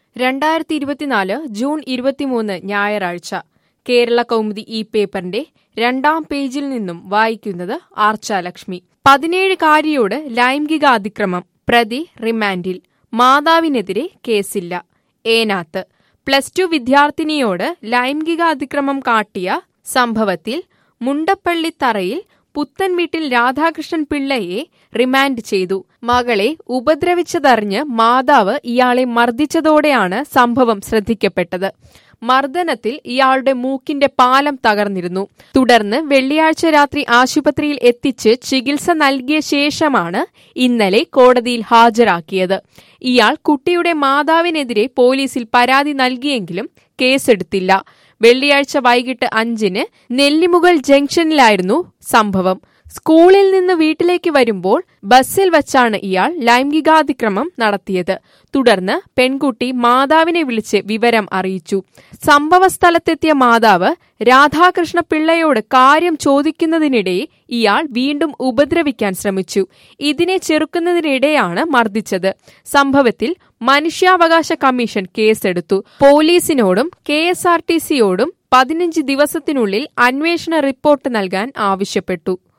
രണ്ടായിരത്തി ഇരുപത്തിനാല് ജൂൺ ഇരുപത്തിമൂന്ന് ഞായറാഴ്ച കേരള കൗമുദി ഈ പേപ്പറിന്റെ രണ്ടാം പേജിൽ നിന്നും വായിക്കുന്നത് ആർച്ചാലക്ഷ്മി പതിനേഴുകാരിയോട് ലൈംഗിക അതിക്രമം പ്രതി റിമാൻഡിൽ മാതാവിനെതിരെ കേസില്ല ഏനാത്ത് പ്ലസ് ടു വിദ്യാർത്ഥിനിയോട് ലൈംഗിക അതിക്രമം കാട്ടിയ സംഭവത്തിൽ മുണ്ടപ്പള്ളിത്തറയിൽ പുത്തൻ വീട്ടിൽ രാധാകൃഷ്ണൻ പിള്ളയെ റിമാൻഡ് ചെയ്തു മകളെ ഉപദ്രവിച്ചതറിഞ്ഞ് മാതാവ് ഇയാളെ മർദ്ദിച്ചതോടെയാണ് സംഭവം ശ്രദ്ധിക്കപ്പെട്ടത് മർദ്ദനത്തിൽ ഇയാളുടെ മൂക്കിന്റെ പാലം തകർന്നിരുന്നു തുടർന്ന് വെള്ളിയാഴ്ച രാത്രി ആശുപത്രിയിൽ എത്തിച്ച് ചികിത്സ നൽകിയ ശേഷമാണ് ഇന്നലെ കോടതിയിൽ ഹാജരാക്കിയത് ഇയാൾ കുട്ടിയുടെ മാതാവിനെതിരെ പോലീസിൽ പരാതി നൽകിയെങ്കിലും കേസെടുത്തില്ല വെള്ളിയാഴ്ച വൈകിട്ട് അഞ്ചിന് നെല്ലിമുകൾ ജംഗ്ഷനിലായിരുന്നു സംഭവം സ്കൂളിൽ നിന്ന് വീട്ടിലേക്ക് വരുമ്പോൾ ബസ്സിൽ വച്ചാണ് ഇയാൾ ലൈംഗികാതിക്രമം നടത്തിയത് തുടർന്ന് പെൺകുട്ടി മാതാവിനെ വിളിച്ച് വിവരം അറിയിച്ചു സംഭവ സ്ഥലത്തെത്തിയ മാതാവ് രാധാകൃഷ്ണ പിള്ളയോട് കാര്യം ചോദിക്കുന്നതിനിടെ ഇയാൾ വീണ്ടും ഉപദ്രവിക്കാൻ ശ്രമിച്ചു ഇതിനെ ചെറുക്കുന്നതിനിടെയാണ് മർദ്ദിച്ചത് സംഭവത്തിൽ മനുഷ്യാവകാശ കമ്മീഷൻ കേസെടുത്തു പോലീസിനോടും കെ എസ് ആർ ടി സിയോടും പതിനഞ്ച് ദിവസത്തിനുള്ളിൽ അന്വേഷണ റിപ്പോർട്ട് നൽകാൻ ആവശ്യപ്പെട്ടു